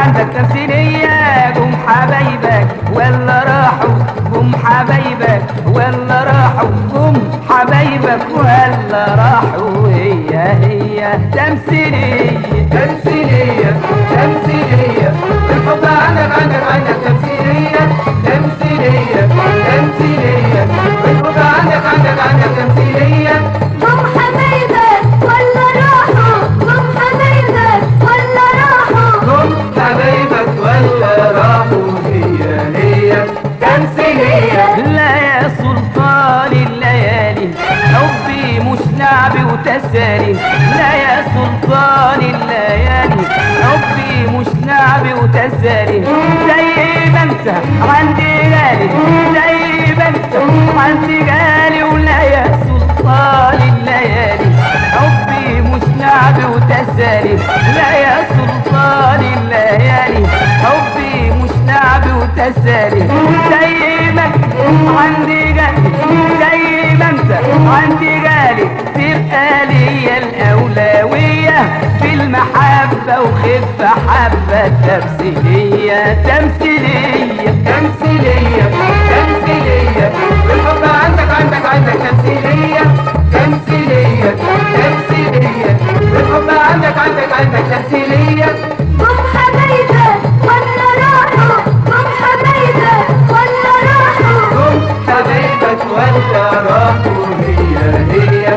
عندك تمثيلية قوم حبايبك ولا راحوا قوم حبايبك ولا راحوا قوم حبايبك ولا راحوا هي هي تمثيلية تمثيلية تمثيلية الحب عندك عندك عندك تمثيلية تمثيلية تمثيلية الحب عندك عندك عندك تمثيلية قوم حبايبك ولا راحوا قوم حبايبك ولا راحوا هم حبايبك ولا راحوا هي هي تمثيلية لا يا سلطان الليالي حبي مش لعب وتسالي لا يا سلطان الليالي حبي مش لعب وتسالي زي ما انت عندي غالي زي ما انت عندي غالي ولا يا سلطان الليالي حبي مش لعب وتسالي لا يا سلطان الليالي حبي مش لعب وتسالي زي ما انت عندي غالي زي ما انت عندي غالي تبقى ليا الأولوية في المحبة وخف حبة تمثيلية تمثيلية تمثيلية تمثيلية الحب عندك عندك عندك تمثيلية تمثيلية تمثيلية الحب عندك عندك عندك تمثيلية قوم حبايبك ولا راحوا قوم حبايبك ولا راحوا هم حبايبك ولا راحوا هي هي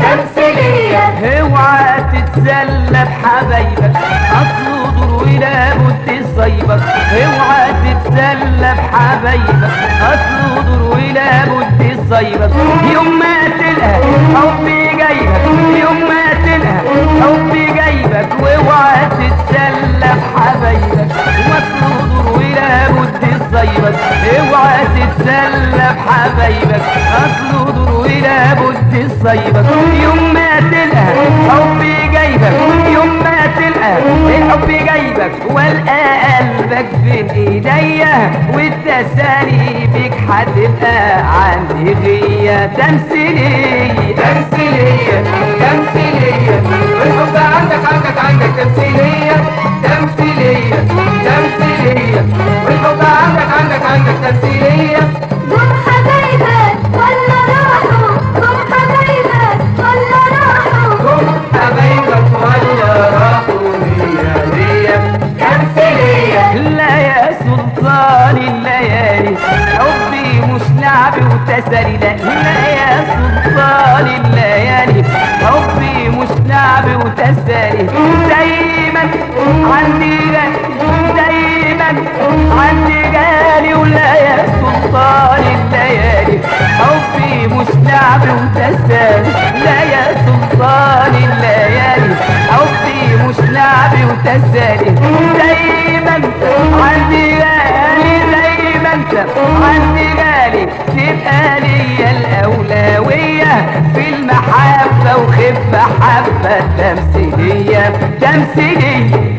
تمثيلية اوعى تتسلى بحبايبك اصله دور ولا بد صيبك اوعى تتسلى بحبايبك اصله دور ولا بد صيبك يوم ما تلقى حبي جايبك يوم ما تلقى حبي جايبك واوعى تتسلى بحبايبك واصله دور ولا بد صيبك اوعى تتسلى بحبايبك اصله دور ولا بد صيبك يوم ما تلقى حبي جايبك يوم ما تلقى الحب جايبك والقى قلبك بين ايديا والتسالي بيك هتبقى عندي غية تمثيلية تمثيلية تمثيلية الحب عندك عندك عندك تمثيلية تمثيلية تمثيلية الحب عندك عندك عندك تمثيلية قوم حبايبك ولا راحوا قوم حبايبك ولا راحوا هم حبايبك ولا راحوا هي هي تمثيلية لا يا سلطان الليالي حبي مش لعب وتسالي لا لا يا سلطان الليالي حبي مش لعب وتسالي دايما عندي غالي دايما عندي غالي ولا يا سلطان الليالي حبي مش لعب وتسالي لا يا سلطان الليالي حبي مش لعب وتسالي دايما عندي غالي زي ما انت عندي غالي تبقى ليا الأولوية في المحبة وخف حبة تمثيلية تمثيلية